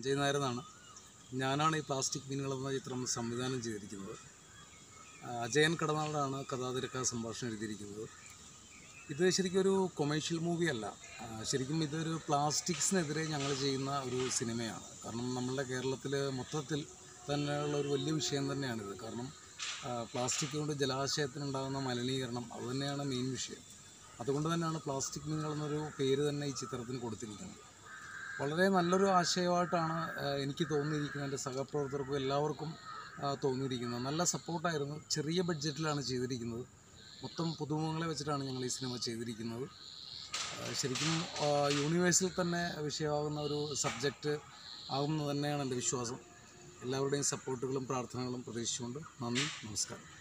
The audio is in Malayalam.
സഞ്ജയ് നായർ എന്നാണ് ഞാനാണ് ഈ പ്ലാസ്റ്റിക് മീനുകൾ എന്ന ചിത്രം സംവിധാനം ചെയ്തിരിക്കുന്നത് ആ, അജയൻ കടനാടാണ് കഥാതിരക്ക സംഭാഷണം എഴുതിയിരിക്കുന്നത് ഇത് ശരിക്കും ഒരു കൊമേഴ്ഷ്യൽ മൂവിയല്ല ആ, ശരിക്കും ഇതൊരു പ്ലാസ്റ്റിക്സിനെതിരെ ഞങ്ങൾ ചെയ്യുന്ന ഒരു സിനിമയാണ് കാരണം നമ്മളുടെ കേരളത്തിൽ മൊത്തത്തിൽ തന്നെയുള്ള ഒരു വലിയ വിഷയം തന്നെയാണിത് കാരണം ആ, പ്ലാസ്റ്റിക് കൊണ്ട് ജലാശയത്തിനുണ്ടാകുന്ന മലിനീകരണം അത് തന്നെയാണ് മെയിൻ വിഷയം അതുകൊണ്ട് തന്നെയാണ് പ്ലാസ്റ്റിക് മീനുകൾ എന്നൊരു പേര് തന്നെ ഈ ചിത്രത്തിന് കൊടുത്തിരിക്കുന്നത് വളരെ നല്ലൊരു ആശയമായിട്ടാണ് ആ, എനിക്ക് തോന്നിയിരിക്കുന്നത് എൻ്റെ സഹപ്രവർത്തകർക്കും എല്ലാവർക്കും ആ, തോന്നിയിരിക്കുന്നത് നല്ല സപ്പോർട്ടായിരുന്നു ചെറിയ ബഡ്ജറ്റിലാണ് ചെയ്തിരിക്കുന്നത് മൊത്തം പുതുമുഖങ്ങളെ വെച്ചിട്ടാണ് ഞങ്ങൾ ഈ സിനിമ ചെയ്തിരിക്കുന്നത് ആ, ശരിക്കും ആ, യൂണിവേഴ്സിൽ തന്നെ വിഷയമാകുന്ന ഒരു സബ്ജക്റ്റ് ആകുമെന്ന് തന്നെയാണ് എൻ്റെ വിശ്വാസം എല്ലാവരുടെയും സപ്പോർട്ടുകളും പ്രാർത്ഥനകളും പ്രതീക്ഷിച്ചുകൊണ്ട് നന്ദി നമസ്കാരം